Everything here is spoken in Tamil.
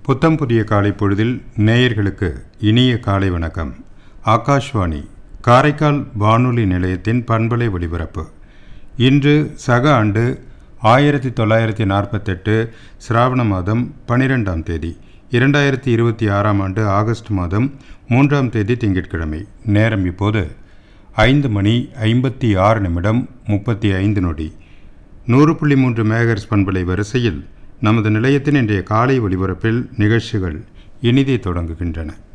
புத்தம் புதிய காலை பொழுதில் நேயர்களுக்கு இனிய காலை வணக்கம் ஆகாஷ்வாணி காரைக்கால் வானொலி நிலையத்தின் பண்பலை ஒலிபரப்பு இன்று சக ஆண்டு ஆயிரத்தி தொள்ளாயிரத்தி நாற்பத்தெட்டு சிராவண மாதம் பனிரெண்டாம் தேதி இரண்டாயிரத்தி இருபத்தி ஆறாம் ஆண்டு ஆகஸ்ட் மாதம் மூன்றாம் தேதி திங்கட்கிழமை நேரம் இப்போது ஐந்து மணி ஐம்பத்தி ஆறு நிமிடம் முப்பத்தி ஐந்து நொடி நூறு புள்ளி மூன்று மேகர்ஸ் பண்பலை வரிசையில் நமது நிலையத்தின் இன்றைய காலை ஒலிபரப்பில் நிகழ்ச்சிகள் இனிதே தொடங்குகின்றன